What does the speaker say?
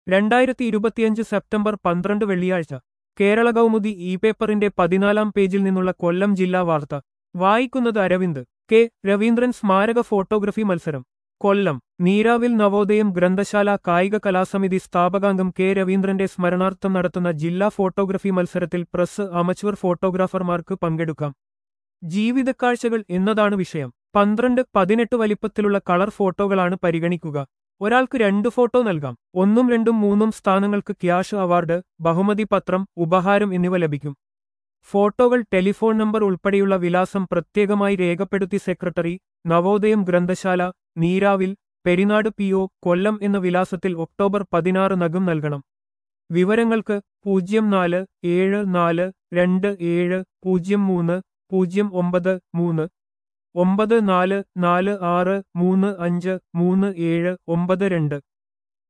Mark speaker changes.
Speaker 1: രണ്ടായിരത്തി ഇരുപത്തിയഞ്ച് സെപ്റ്റംബർ പന്ത്രണ്ട് വെള്ളിയാഴ്ച കേരള കൗമുദി ഇ പേപ്പറിന്റെ പതിനാലാം പേജിൽ നിന്നുള്ള കൊല്ലം ജില്ലാ വാർത്ത വായിക്കുന്നത് അരവിന്ദ് കെ രവീന്ദ്രൻ സ്മാരക ഫോട്ടോഗ്രഫി മത്സരം കൊല്ലം നീരാവിൽ നവോദയം ഗ്രന്ഥശാല കായിക കലാസമിതി സ്ഥാപകാംഗം കെ രവീന്ദ്രന്റെ സ്മരണാർത്ഥം നടത്തുന്ന ജില്ലാ ഫോട്ടോഗ്രഫി മത്സരത്തിൽ പ്രസ് അമച്വർ ഫോട്ടോഗ്രാഫർമാർക്ക് പങ്കെടുക്കാം ജീവിതക്കാഴ്ചകൾ എന്നതാണ് വിഷയം പന്ത്രണ്ട് പതിനെട്ട് വലിപ്പത്തിലുള്ള കളർ ഫോട്ടോകളാണ് പരിഗണിക്കുക ഒരാൾക്ക് രണ്ട് ഫോട്ടോ നൽകാം ഒന്നും രണ്ടും മൂന്നും സ്ഥാനങ്ങൾക്ക് ക്യാഷ് അവാർഡ് ബഹുമതി പത്രം ഉപഹാരം എന്നിവ ലഭിക്കും ഫോട്ടോകൾ ടെലിഫോൺ നമ്പർ ഉൾപ്പെടെയുള്ള വിലാസം പ്രത്യേകമായി രേഖപ്പെടുത്തി secretary Navodayam Granthasala Neeravil Perinad P O Kollam എന്ന വിലാസത്തിൽ ഒക്ടോബർ പതിനാറ് നകം നൽകണം വിവരങ്ങൾക്ക് പൂജ്യം നാല് ഏഴ് നാല് രണ്ട് ഏഴ് പൂജ്യം മൂന്ന് പൂജ്യം ഒമ്പത് മൂന്ന് ഒമ്പത് നാല് നാല് ആറ് മൂന്ന് അഞ്ച് മൂന്ന് ഏഴ് ഒമ്പത് രണ്ട്